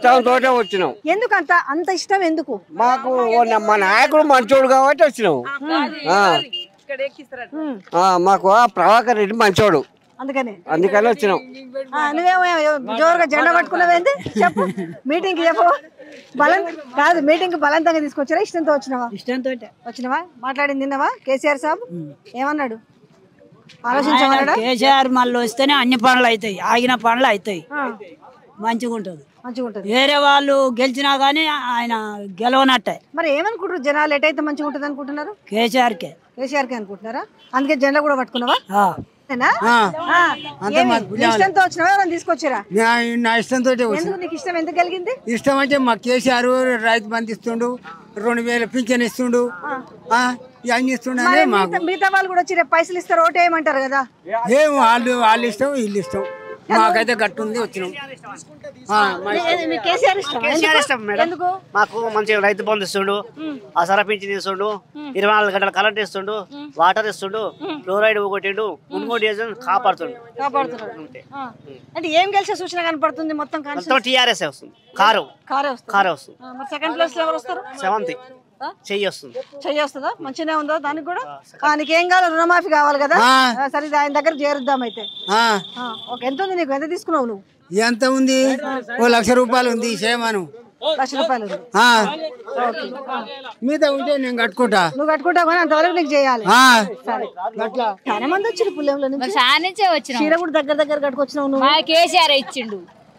ఇష్టంతోటే వచ్చినాం ఎందుకు అంత అంత ఇష్టం ఎందుకు మాకు ఓ న- మా నాయకుడు మంచోడు కాబట్టి వచ్చినాం ఆ. ఉమ్, ఆ, మాకు ఆ ప్రభాకర్ రెడ్డి మంచోడు అందుకని అందుకని వచ్చినాం ఆ, నువ్వేమో జోరుగా జెండా పట్టుకున్నావేంది చెప్పు మీటింగ్ కి చెప్పు బలం కాదు మీటింగ్ కి బలవంతంగా తీసుకొచ్చారా ఇష్టంతో వచ్చినావా ఇష్టంతో వచ్చినావా మాట్లాడింది నిన్నవా కేసీఆర్ సాబ్ ఏమన్నాడు ఆలోచించమన్నాడా కేసీఆర్ మళ్ళీ వస్తేనే అన్ని పనులు అవుతాయి ఆగిన పనులు అవుతాయి ఆ, మంచిగా ఉంటుంది మంచిగా ఉంటుంది వేరే వాళ్ళు గెలిచినా కానీ ఆయన గెలవనట్టే మరి ఏమనుకుంటారు జనాలు ఎటైతే మంచిగా ఉంటుంది అనుకుంటున్నారు కేసీఆర్కే కేసీఆర్ కి అనుకుంటున్నారా అందుకే జెండా కూడా పట్టుకున్నావా ఆ. అంతేనా? ఆ, ఏమి? నీ ఇష్టంతో వచ్చినావా ఎవరైనా తీసుకొచ్చారా నా- నా ఇష్టంతో ఎందుకు నీకు ఇష్టం ఎందుకు కలిగింది ఇష్టం అంటే మా కేసీఆర్ రైతు బంధు ఇస్తుండు రెండు వేల పింఛన్ ఇస్తుండు ఆ, ఇవన్నీ ఇస్తుండనే మరి మాకు మిగతా- మిగతా వాళ్ళు కూడా వచ్చి రేపు పైసలు ఇస్తారు ఓటు వేయమంటారు కదా ఏం వాళ్ళు వాళ్ళు ఇష్టం వీళ్ళు ఇష్టం మాకైతే గట్టు ఉంది వచ్చినాం ఆ, మా మీ- మీ కేసీఆర్ ఇష్టం కేసీఆర్ ఇష్టం మేడం ఎందుకు మాకు మంచి రైతు బంధు ఇస్తుండు ఆ సరపించి ఇస్తుండు ఇరవై నాలుగు గంటల కరెంట్ ఇస్తుండు వాటర్ ఇస్తుండు ఫ్లోరైడ్ కొట్టిండు మున్మూడు డీజిల్ కాపాడుతుండు కాపాడుతున్నారు ఆ. అంటే ఏం గెలిచే సూచన కనపడుతుంది మొత్తం కాన్స్టిట్యూన్సీ? మొత్తం టీఆర్ఎస్ వస్తుంది కారు కారే వస్తుంది కారే వస్తుంది ఆ, మరి సెకండ్ ప్లేస్ లో ఎవరు వస్తారు సెవెంత్ ఆ? చెయ్యి వస్తుంది చెయ్యి వస్తుందా మంచిగా ఉందా దానికి కూడా ఆ, నీకేం కావాలి రుణమాఫీ కావాలి కదా ఆ. ఆ, సరే ఇది ఆయన దగ్గర చేరుద్దాం అయితే ఆ, ఆ, ఓకే ఎంత ఉంది నీకు ఎంత తీసుకున్నావు నువ్వు ఎంత ఉంది ఓ లక్ష రూపాయలు ఉంది సేమను లక్ష రూపాయలు ఉంది ఆ, ఓకే ఆ. మీద ఉంటే నేను కట్టుకుంటా నువ్వు కట్టుకుంటావు కానీ అంతవరకు నీకు చేయాలి ఆ, సరే అట్లా చాలా మంది వచ్చారు పుల్లెంలో నుంచి సానించే వచ్చిన చీర కూడా దగ్గర దగ్గర కట్టుకొచ్చినావు నువ్వు మా కేసీఆర్ ఇచ్చిండు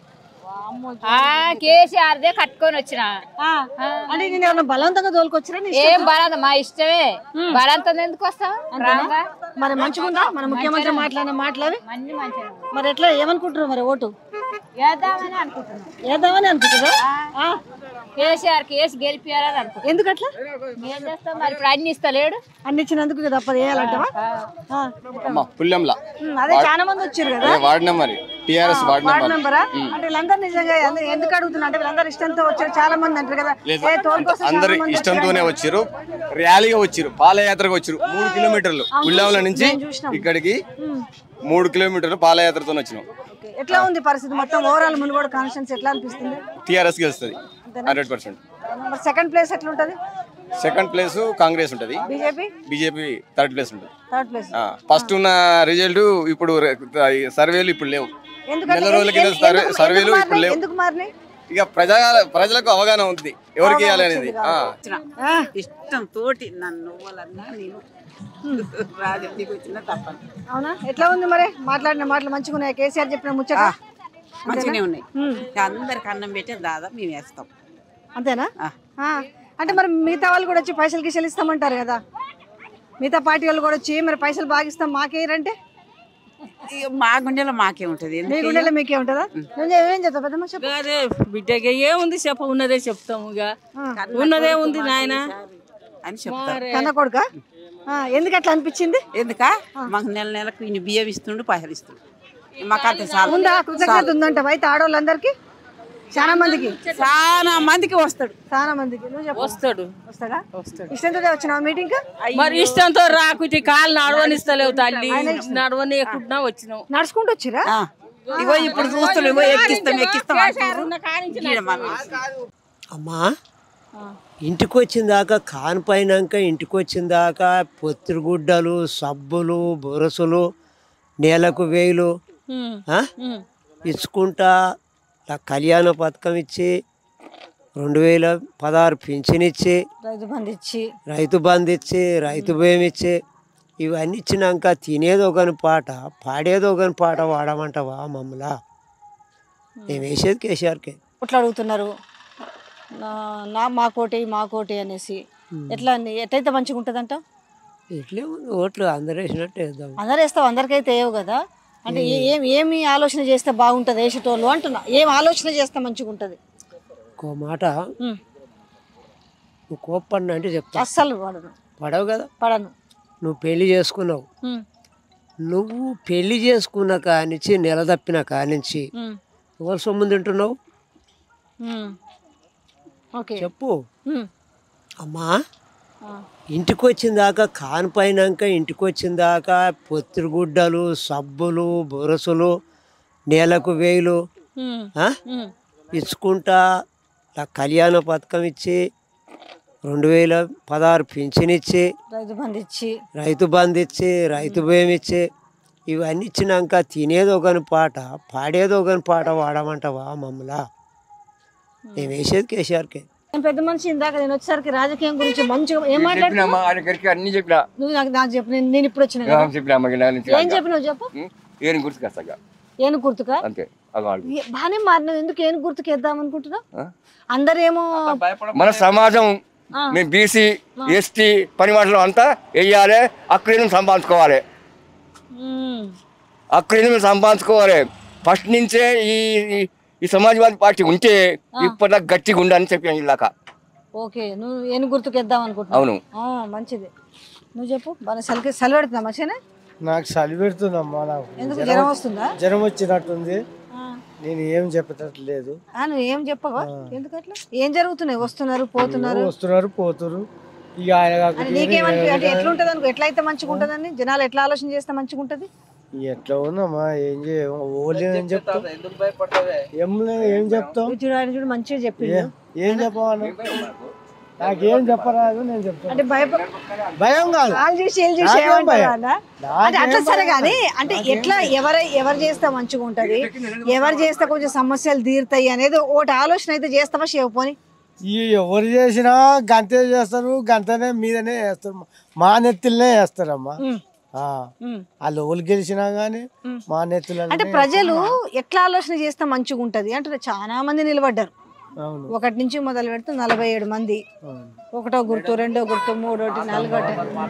ఆ కేసీఆర్ దే కట్టుకొని వచ్చిన ఆ, అంటే నేను ఏమన్నా బలవంతంగా తోలుకొచ్చినా నీ ఇష్టం? ఏం బలం మా ఇష్టమే బలంతం ఎందుకు వస్తాం రాంగా మరి మంచిగుందా మన ముఖ్యమంత్రి మాట్లాడిన మాట్లాడి మంది మంచిగా మరి ఎట్లా ఏమనుకుంటున్నారు మరి ఓటు వేద్దామని అనుకుంటున్నాం వేద్దామని అనుకుంటున్నా కేసీఆర్ కేసు గెలిపియాలని అనుకుంటున్నాం ఎందుకు అట్లా ఏం చేస్తాం మరి ఇప్పుడు అన్ని ఇస్తలేడు అన్ని ఇచ్చినందుకు ఇక తప్పదు వేయాలంటవా ఆ. అమ్మ పుల్లెంలా ఉమ్, అదే చాలా మంది వచ్చారు కదా అదే ward number TRS ward ward number మెంబరా అంటే వీళ్ళందరూ నిజంగా ఎందు- ఎందుకు అడుగుతున్నా అంటే వీళ్ళందరూ ఇష్టంతో వచ్చారు చాలా మంది అంటారు కదా లేదు ఏ తోలుకొస్తే అందరు చాలా మంది ఇష్టంతోనే వచ్చారు వచ్చారు ర్యాలీగా వచ్చారు పాదయాత్రగా వచ్చారు మూడు కిలోమీటర్లు పుల్లావుల నుంచి నేను చూసినాం. ఇక్కడికి మూడు కిలోమీటర్లు పాదయాత్రతో వచ్చినాం ఓకే. ఎట్లా ఉంది పరిస్థితి మొత్తం ఓవరాల్ మునుగోడు కాన్స్టిట్యూన్స్ ఎట్లా అనిపిస్తుంది టిఆర్ఎస్ గెలుస్తుంది హండ్రెడ్ పర్సెంట్ మరి సెకండ్ ప్లేస్ ఎట్లా ఉంటుంది సెకండ్ ప్లేస్ కాంగ్రెస్ ఉంటుంది బీజేపీ బీజేపీ థర్డ్ ప్లేస్ ఉంటుంది థర్డ్ ప్లేస్ ఫస్ట్ ఉన్న రిజల్ట్ ఇప్పుడు రె- ఈ సర్వేలు ఇప్పుడు లేవు ఎందుకంటే నెల రోజుల కింద ఎందుకు- సర్వే ఎందుకు- సర్వేలు ఎందుకు ఇప్పుడు మారినాయి? లేవు ఎందుకు మారినాయి ఇక ప్రజా ప్రజలకు అవగాహన ఉంది ఎవరికి ఇవ్వాలి అనేది ఆ. ఇష్టం తోటి నన్ను వాళ్ళన్నా నేను రాజకీయకి వచ్చిన తప్పని అవునా ఎట్లా ఉంది మరి మాట్లాడిన మాటలు మంచిగా ఉన్నాయి కేసీఆర్ చెప్పిన ముచ్చట మంచిగానే ఉన్నాయి ఉమ్. అందరికి అన్నం పెట్టే దాదా మేము వేస్తాం అంతేనా ఆ. ఆ. అంటే మరి మిగతా వాళ్ళు కూడా వచ్చి పైసలు గిసలు ఇస్తామంటారు కదా మిగతా పార్టీ వాళ్ళు కూడా వచ్చి మరి పైసలు బాగా ఇస్తాం మాకేరంటే ఇక మా గుండెలో మాకే ఉంటది మీ ఎందుకు గుండెలో మీకే ఉంటుందా నువ్వు ఏం చెప్తావు పెద్దమ్మ చెప్పు అదే బిడ్డకి ఏముంది చెప్ప ఉన్నదే చెప్తాము ఇక ఉన్నదే ఉంది నాయన అని చెప్తారు కన్న కొడుక ఎందుకు అట్లా అనిపించింది ఎందుక మాకు నెల నెలకు ఇన్ని బియ్యం ఇస్తుండు పైసలు ఇస్తుండు మాకు అంత చాలు ఉందా కృతజ్ఞత ఉందంట అయితే ఆడవాళ్ళందరికీ చాలా మందికి చాలా మందికి వస్తాడు చాలా మందికి నువ్వు చెప్పు వస్తాడు వస్తాడా వస్తాడు ఇష్టంతో వచ్చినావు మీటింగ్ మరి ఇష్టంతో రాకుంటే కాలు నడవనిస్తలేవు తల్లి నడవని ఎక్కుంటున్నా వచ్చినావు నడుచుకుంటూ వచ్చిరా ఆ. ఇగో ఇప్పుడు చూస్తున్నాం ఇగో ఎక్కిస్తాం ఎక్కిస్తాం అంటుర్రు. ఈడ మనం అమ్మా ఇంటికి వచ్చిన దాకా కానిపోయినాక ఇంటికి వచ్చిన దాకా పొత్తిగుడ్డలు సబ్బులు బొరసులు నెలకు వేలు ఆ? ఇచ్చుకుంటా ఇలా కళ్యాణ పథకం ఇచ్చి రెండు వేల పదహారు పింఛన్ ఇచ్చి రైతు బంధు ఇచ్చి రైతు బంధు ఇచ్చి రైతు భయం ఇచ్చి ఇవన్నీ ఇచ్చినాక తినేది ఒకని పాట పాడేది ఒకని పాట వాడమంటావా మమ్మల్ని మేము వేసేది కేసీఆర్కే ఓట్లు అడుగుతున్నారు నా- నా మా కోటి మా కోటి అనేసి ఎట్లా అని- ఎట్లయితే మంచిగా ఉంటుందంట ఇట్లే ఉంది ఓట్లు అందరు వేసినట్టు వేద్దాం అందరు వేస్తావు అందరికైతే వేయవు కదా అంటే ఏ- ఏం ఏమి ఆలోచన చేస్తే బాగుంటుంది వేసేటోళ్ళు అంటున్నా ఏం ఆలోచన చేస్తే మంచిగా ఉంటుంది ఇంకో మాట నువ్వు కోప్పడిన అంటే చెప్తా అస్సలు పడను పడవు కదా పడను నువ్వు పెళ్లి చేసుకున్నావు ఉమ్, నువ్వు పెళ్లి చేసుకున్న కానించి నెల తప్పిన కానించి ఉమ్, ఎవరు సొమ్ము తింటున్నావు ఉమ్. ఓకే చెప్పు ఉమ్, అమ్మా ఆ, ఇంటికి వచ్చిన దాకా కానిపోయినాక ఇంటికి వచ్చిన దాకా పొత్తిగుడ్డలు సబ్బులు బొరసులు నెలకు వేలు ఉమ్, ఆ? ఉమ్. ఇచ్చుకుంటా ఇలా కళ్యాణ పథకం ఇచ్చి రెండు వేల పదహారు పింఛన్ ఇచ్చి రైతు బంధు ఇచ్చి రైతు బంధు ఇచ్చి రైతు భయం ఇచ్చి ఇవన్నీ ఇచ్చినాక తినేది ఒకని పాట పాడేది ఒకని పాట వాడమంటావా మమ్మల్ని మేము వేసేది కేసీఆర్కే నేను పెద్ద మనిషి ఇందాక నేను వచ్చేసరికి రాజకీయం గురించి మంచిగా ఏం చెప్పినమ్మా మాట్లాడుతున్నావు ఆయన గారికి అన్ని చెప్పినా నువ్వు నాకు నాకు చెప్పు నేను నేను ఇప్పుడు వచ్చిన కదా చెప్పినా అమ్మకి నా నుంచి ఏం చెప్పినావు చెప్పు ఏం గుర్తుకొస్తా ఏను గుర్తుకా అంతే అది వాళ్ళు ఏ- బాగానే మారినావు ఎందుకు ఏను గుర్తుకు వేద్దాం అనుకుంటున్నావు అందరేమో మన సమాజం ఆ. మేము బీసీ ఎస్టీ పని మాటలు అంతా వేయాలి అక్కడ సంపాదించుకోవాలి ఉమ్, అక్కడ మేము సంపాదించుకోవాలి ఫస్ట్ నుంచే ఈ ఈ- ఈ సమాజ్వాదీ పార్టీ ఉంటే ఇప్పటిదాకా గట్టిగా ఉండని చెప్పాను ఇలాక ఓకే నువ్వు ఏను గుర్తుకు వేద్దాం అనుకుంటున్నావు అవును. ఆ, మంచిది నువ్వు చెప్పు బాగా సలికి సలి పెడుతున్నా మంచిగానే నాకు చలి పెడుతుందమ్మా నాకు ఎందుకు జ్వరం వస్తుందా జ్వరం వచ్చినట్టుంది ఆ. నేను ఏం చెప్పేటట్లేదు ఆ, నువ్వు ఏం చెప్పవా ఎందుకు అట్లా ఏం జరుగుతున్నాయి వస్తున్నారు పోతున్నారు వస్తున్నారు పోతున్నారు ఇక ఆయన అని కాకపోతే నీకేమని అంటే ఈయన ఎట్లుంటది అనుకో ఎట్లయితే మంచిగా ఉంటదని జనాలు ఎట్లా ఆలోచన చేస్తే మంచిగా ఉంటది ఎట్లా ఉందమ్మా ఏం చేయ ఓలే ఏం చెప్తాం ఏం లేదు, ఏం చెప్తాం చూడు ఆయన చూడు మంచిగా చెప్పిండు ఏ- ఏం చెప్పాను నాకేం చెప్పరాదు నేను చెప్తాను అంటే భయపడ భయం కాదు వాళ్ళు చూసి వీళ్ళు చూసి నాకేం ఏమంటారు భయం? అన్న? నాకేం అంటే అట్లా సరే భయం కానీ కాదు. అంటే ఎట్లా ఎవరు ఎవరు చేస్తే మంచిగా ఉంటది ఎవరు చేస్తే కొంచెం సమస్యలు తీరుతాయి అనేది ఒకటి ఆలోచన అయితే చేస్తావా పోని ఈ ఎవరు చేసినా గంతే చేస్తారు గంతనే మీదనే వేస్తారు మా నెత్తిలనే వేస్తారమ్మా ఆ. వాళ్ళు ఎవరు గెలిచినా గానీ మా నెత్తులనే అంటే ప్రజలు ఎట్లా ఆలోచన చేస్తే మంచిగా ఉంటది అంటే చాలా మంది నిలబడ్డారు అవును ఒకటి నుంచి మొదలు పెడితే నలభై ఏడు మంది ఒకటో గుర్తు రెండో గుర్తు మూడోటి నాలుగోటి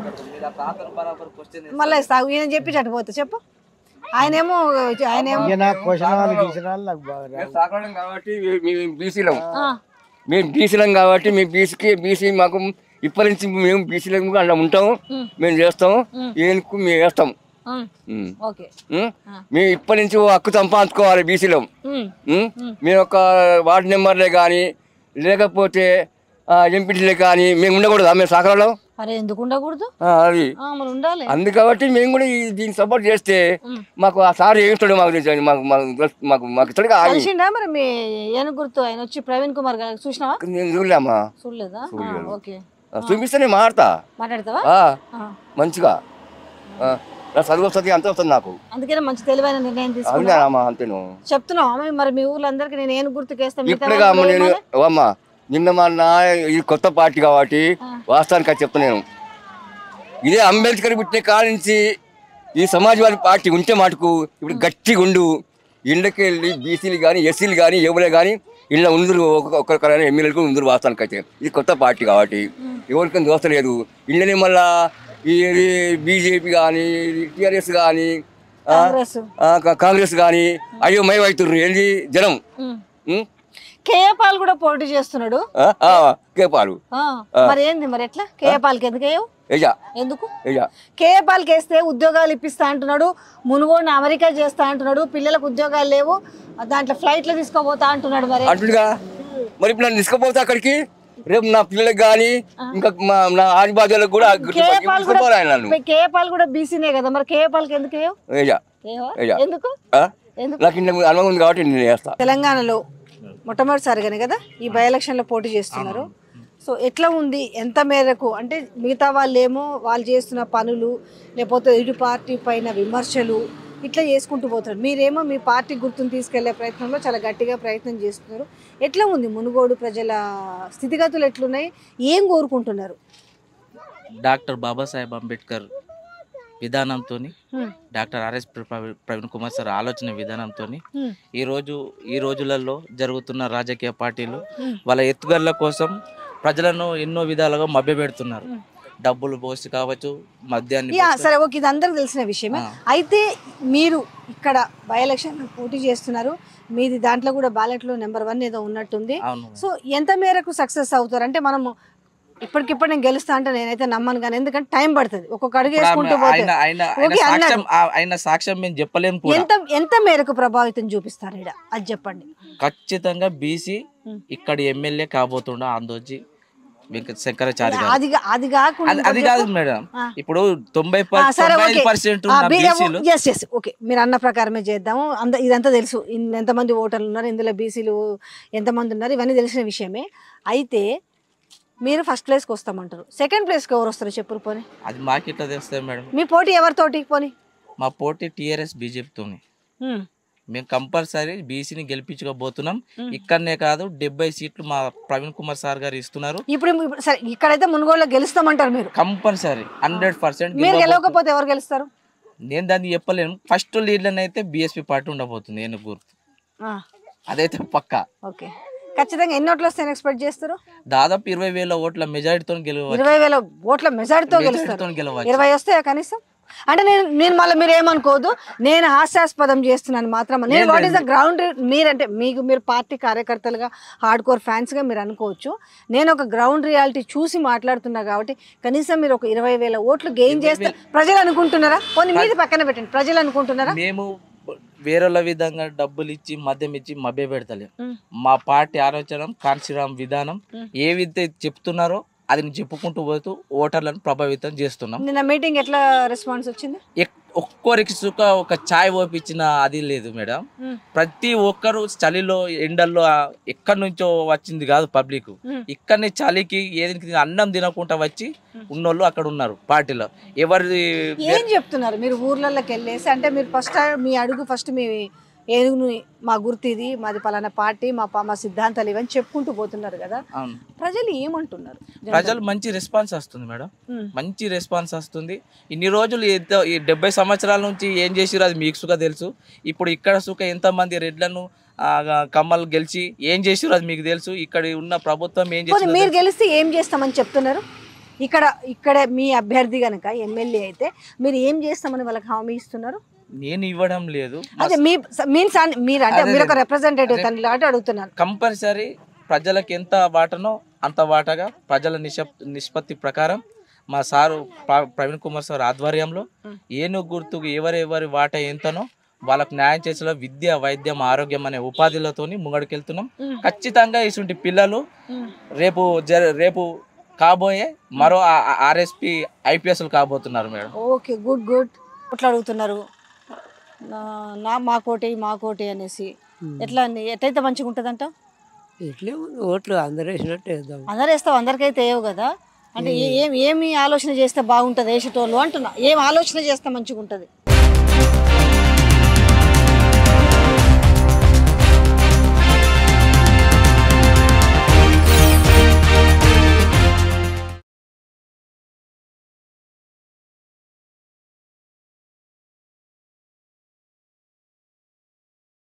మళ్ళీ సాగు ఈయన చెప్పి అటు పోతే చెప్పు ఆయనేమో ఆయనేమో ఇక నాకు క్వశ్చన్ వాళ్ళు గీసిన వాళ్ళు నాకు బాగా రావు. సాకడం కాబట్టి మీ- మేము బీసీలం ఆ, మేము బీసీలం కాబట్టి మీ బీసీకి బీసీ మాకు ఇప్పటి నుంచి మేము బీసీలం అలా ఉంటాం మేము చేస్తాం ఏనుకు మేము వేస్తాం ఉమ్, ఉమ్. ఓకే ఉమ్? మేము ఇప్పటి నుంచి ఓ హక్కు సంపాదించుకోవాలి బీసీలో ఉమ్, మేము ఒక వార్డు మెంబర్లే కానీ లేకపోతే ఎంపీటీలే కానీ మేము ఉండకూడదా మేము సాకరాలో అరే ఎందుకు ఉండకూడదు అది ఆ, మరి ఉండాలి అందు కాబట్టి మేము కూడా ఈ- దీన్ని సపోర్ట్ చేస్తే మాకు ఆ సార్ ఏమిస్తాడు మాకు తెలుసు. మాకు మాకు తెలుసు. మాకు మాకు ఇస్తాడు ఆగి కలిసిండా మరి మీ ఏను గుర్తు ఆయన వచ్చి ప్రవీణ్ కుమార్ గారు చూసినావా నేను చూడలేమ్మా చూడలేదా ఆ, చూడలేదు. ఓకే ఆ, చూపిస్తే నేను మాడతా మాట్లాడతావా ఆ, ఆ. మంచిగా ఆ, నా చదువు వస్తుంది అంత వస్తుంది నాకు అందుకనే మంచి తెలివైన నిర్ణయం తీసుకున్నా అవునామ్మా అంతేను చెప్తున్నావు అమ్మ మరి మీ ఊర్లో అందరికి నేను ఏను గుర్తుకేస్తా మిగతా ఇప్పుడుగా అమ్మ వాళ్ళు నేను ఏమనాలి? ఓ అమ్మ నిన్న మొన్న ఇది కొత్త పార్టీ కాబట్టి వాస్తవానికి అది చెప్తా నేను ఇదే అంబేద్కర్ పుట్టిన కాడ నుంచి ఈ సమాజ్వాదీ పార్టీ ఉంటే మటుకు ఇప్పుడు గట్టిగా ఉండు ఇళ్ళకి వెళ్ళి బీసీలు కానీ ఎస్సీలు కానీ ఎవరే కానీ ఇళ్ళ ఉందరు ఒక్కొక్కరైనా ఎమ్మెల్యేలకు ఉందరు వాస్తవానికి అయితే ఇది కొత్త పార్టీ కాబట్టి ఎవరికైనా దోస్తలేదు ఇళ్ళని మళ్ళా ఈ బీజేపీ కానీ టీఆర్ఎస్ కానీ ఆ, కాంగ్రెస్. ఆ, కా- కాంగ్రెస్ కానీ అయ్యో మై అవుతుర్రు ఏంది జనం ఉమ్. ఉం? కేఏ పాల్ కూడా పోటీ చేస్తున్నాడు ఆ, ఆ, కేపాలు ఆ, మరి ఏంది మరి ఎట్లా కేఏ పాల్కి ఎందుకు వేయవు ఎజా ఎందుకు ఎజా కేఏ పాల్కి వేస్తే ఉద్యోగాలు ఇప్పిస్తా అంటున్నాడు మునుగోడిని అమెరికా చేస్తా అంటున్నాడు పిల్లలకు ఉద్యోగాలు లేవు దాంట్లో ఫ్లైట్లో తీసుకోపోతా అంటున్నాడు మరి అంటుండగా మరి ఇప్పుడు నన్ను తీసుకుపోతా అక్కడికి రేపు నా పిల్లలకు కానీ ఇంకా మా నా ఆదిబాజులకు కూడా కేఏ పాల్ కూడా తీసుకుపోరా ఆయన నన్ను కేఏ పాల్ కూడా బీసీనే కదా మరి కేఏ పాల్కి ఎందుకు వేయవు ఎజా వేయవా? ఎజా ఎందుకు ఆ? ఎందుకు నాకు ఇంత అనుభవం ఉంది కాబట్టి నేను చేస్తా తెలంగాణలో మొట్టమొదటిసారిగానే కదా ఈ బై ఎలక్షన్లో పోటీ చేస్తున్నారు సో ఎట్లా ఉంది ఎంత మేరకు అంటే మిగతా వాళ్ళు ఏమో వాళ్ళు చేస్తున్న పనులు లేకపోతే ఇటు పార్టీ పైన విమర్శలు ఇట్లా చేసుకుంటూ పోతారు మీరేమో మీ పార్టీ గుర్తును తీసుకెళ్లే ప్రయత్నంలో చాలా గట్టిగా ప్రయత్నం చేస్తున్నారు ఎట్లా ఉంది మునుగోడు ప్రజల స్థితిగతులు ఎట్లున్నాయి ఏం కోరుకుంటున్నారు డాక్టర్ బాబాసాహెబ్ అంబేద్కర్ విధానంతో హ్మ్. డాక్టర్ ఆర్ఎస్ ప్రవీ- ప్రవీణ్ కుమార్ సార్ ఆలోచన విధానంతో హ్మ్. ఈ రోజు ఈ రోజులలో జరుగుతున్న రాజకీయ పార్టీలు హ్మ్. వాళ్ళ ఎత్తుగడల కోసం ప్రజలను ఎన్నో విధాలుగా మభ్యపెడుతున్నారు డబ్బులు పోసి కావచ్చు మద్యాన్ని యా పోసి- సరే ఓకే ఇది అందరికి తెలిసిన విషయమే ఆ. అయితే మీరు ఇక్కడ బై ఎలక్షన్ పోటీ చేస్తున్నారు మీది దాంట్లో కూడా బ్యాలెట్లో నెంబర్ వన్ ఏదో ఉన్నట్టుంది అవును సో ఎంత మేరకు సక్సెస్ అవుతారు అంటే మనము ఇప్పటికిప్పుడు నేను గెలుస్తా అంటే నేనైతే నమ్మను కానీ ఎందుకంటే టైం పడుతుంది ఒక్కొక్క అడుగు ఇప్పుడు వేసుకుంటూ ఆమె- పోతే ఆయన ఆయన ఆయన ఓకే అన్నారు సాక్ష్యం ఆ- ఆయన సాక్ష్యం మేము చెప్పలేము కూడా ఎంత ఎంత మేరకు ప్రభావితం చూపిస్తారు ఇక్కడ అది చెప్పండి ఖచ్చితంగా బీసీ ఇక్కడ ఎమ్మెల్యే కాబోతుండ ఆందోజీ వెంకట శంకరాచారి గారు అది గా- అది కాకుండా అది- అది ఇంకోటి కాదు చెప్పు. మేడం ఆ. ఇప్పుడు తొంభై ఆ, సరే ఓకే పర్సెంట్ ఉన్న బీసీలు ఎస్ ఎస్ ఓకే మీరు అన్న ప్రకారమే చేద్దాము అంద ఇదంతా తెలుసు ఇన్- ఎంతమంది ఓటర్లు ఉన్నారు ఇందులో బీసీలు ఎంతమంది ఉన్నారు ఇవన్నీ తెలిసిన విషయమే అయితే మీరు ఫస్ట్ ప్లేస్కి వస్తామంటారు సెకండ్ ప్లేస్కి ఎవరు వస్తారు చెప్పు పోనీ అది మాకు ఇట్లా తెలుస్తుంది మేడం మీ పోటీ ఎవరితోటి పోనీ మా పోటీ టీఆర్ఎస్ బీజేపీతోని హ్మ్. మేము కంపల్సరీ బీసీని గెలిపించకపోతున్నాం ఇక్కడనే కాదు డెబ్బై సీట్లు మా ప్రవీణ్ కుమార్ సార్ గారు ఇస్తున్నారు ఇప్పుడు ఇప్పుడు సరే ఇక్కడైతే మునుగోడులో గెలుస్తామంటారు మీరు కంపల్సరీ హండ్రెడ్ పర్సెంట్ మీరు గెలవకపోతే ఎవరు గెలుస్తారు నేను దాన్ని చెప్పలేను ఫస్ట్ లీడ్లను అయితే బీఎస్పీ పార్టీ ఉండబోతుంది ఏనుగు గుర్తు ఆ, అదైతే పక్కా ఓకే ఖచ్చితంగా ఎన్ని ఓట్లు వస్తాయని ఎక్స్పెక్ట్ చేస్తారు దాదాపు ఇరవై వేల ఓట్ల మెజారిటీతో గెలవచ్చు ఇరవై వేల ఓట్ల మెజార్టీతో మెజారిటీతో గెలుస్తారు గెలవచ్చు. ఇరవై వస్తాయా కనీసం అంటే నేను నేను మళ్ళీ మీరు ఏమనుకోదు నేను హాస్యాస్పదం చేస్తున్నాను మాత్రం నేను లేదు, వాట్ ఈస్ ద లేదు. గ్రౌండ్ మీరంటే మీకు మీరు పార్టీ కార్యకర్తలుగా హార్డ్ కోర్ ఫ్యాన్స్గా మీరు అనుకోవచ్చు నేను ఒక గ్రౌండ్ రియాలిటీ చూసి మాట్లాడుతున్నా కాబట్టి కనీసం మీరు ఒక ఇరవై వేల ఓట్లు గెయిన్ చేస్తే ప్రజలు అనుకుంటున్నారా పోనీ మీది పక్కన పెట్టండి ప్రజలు అనుకుంటున్నారా మేము వేరేల విధంగా డబ్బులు ఇచ్చి మద్యం ఇచ్చి మభ్య పెడతలేం మ్. మా పార్టీ ఆలోచన కాన్శీరామ్ విధానం మ్. ఏ విధంగా చెప్తున్నారో అది చెప్పుకుంటూ పోతూ ఓటర్లను ప్రభావితం చేస్తున్నాం నిన్న మీటింగ్ ఎట్లా రెస్పాన్స్ వచ్చింది ఎక్- ఒక్కొరికి సుఖ ఒక ఛాయ్ ఓపించిన అది లేదు మేడం మ్. ప్రతి ఒక్కరు చలిలో ఎండల్లో ఆ ఎక్కడి నుంచో వచ్చింది కాదు పబ్లిక్ మ్. ఇక్కడనే చలికి ఏది అన్నం తినకుండా వచ్చి ఉన్నోళ్ళు అక్కడ ఉన్నారు పార్టీలో ఎవరి ఏం చెప్తున్నారు మీరు ఊర్లలోకి వెళ్ళేసి అంటే మీరు ఫస్ట్ మీ అడుగు ఫస్ట్ మీ ఏనుగును మా గుర్తు ఇది మాది పలానా పార్టీ మా పా- మా సిద్ధాంతాలు ఇవని చెప్పుకుంటూ పోతున్నారు కదా అవును. ప్రజలు ఏమంటున్నారు ప్రజలు మంచి రెస్పాన్స్ వస్తుంది మేడం మ్. మంచి రెస్పాన్స్ వస్తుంది ఇన్ని రోజులు ఎంతో ఈ డెబ్బై సంవత్సరాల నుంచి ఏం చేసిరో అది మీకు సుఖ తెలుసు ఇప్పుడు ఇక్కడ సుఖ ఎంతమంది రెడ్లను ఆ, కమ్మలు గెలిచి ఏం చేసిరో అది మీకు తెలుసు ఇక్కడ ఉన్న ప్రభుత్వం ఏం పోనీ చేసిందో మీరు తెలుసు. గెలిస్తే ఏం చేస్తామని చెప్తున్నారు ఇక్కడ ఇక్కడ మీ అభ్యర్థి గనక ఎమ్మెల్యే అయితే మీరు ఏం చేస్తామని వాళ్ళకి హామీ ఇస్తున్నారు నేను ఇవ్వడం లేదు అదే మీ మీన్స్ మీరు అంటే అదే, మీరు ఒక అదే. రిప్రజెంటేటివ్ తనని కాబట్టి అడుగుతున్నాను కంపల్సరీ ప్రజలకు ఎంత వాటనో అంత వాటగా ప్రజల నిషప్ నిష్పత్తి ప్రకారం మా సారు ప్ర- ప్రవీణ్ కుమార్ సార్ ఆధ్వర్యంలో ఏనుగు గుర్తుకు ఎవరెవరి వాట ఎంతనో వాళ్ళకు న్యాయం చేసేలా విద్య వైద్యం ఆరోగ్యం అనే ఉపాధిలతోని ముంగడికెళ్తున్నాం మ్. ఖచ్చితంగా ఇటువంటి పిల్లలు మ్. రేపు జర రేపు కాబోయే మరో ఆర్ఎస్పి ఐపీఎస్లు కాబోతున్నారు మేడం ఓకే గుడ్ గుడ్ ఓట్లు అడుగుతున్నారు నా- నా మా కోటి మా కోటి అనేసి ఎట్లా అండి ఎట్లయితే మంచిగా ఉంటుందంట ఇట్లే ఉంది ఓట్లు అందరు వేసినట్టు వేద్దాం అందరు వేస్తావు అందరికైతే వేయవు కదా అంటే ఏ- ఏం ఏమి ఆలోచన చేస్తే బాగుంటుంది వేసేటోళ్ళు అంటున్నా ఏం ఆలోచన చేస్తే మంచిగా ఉంటుంది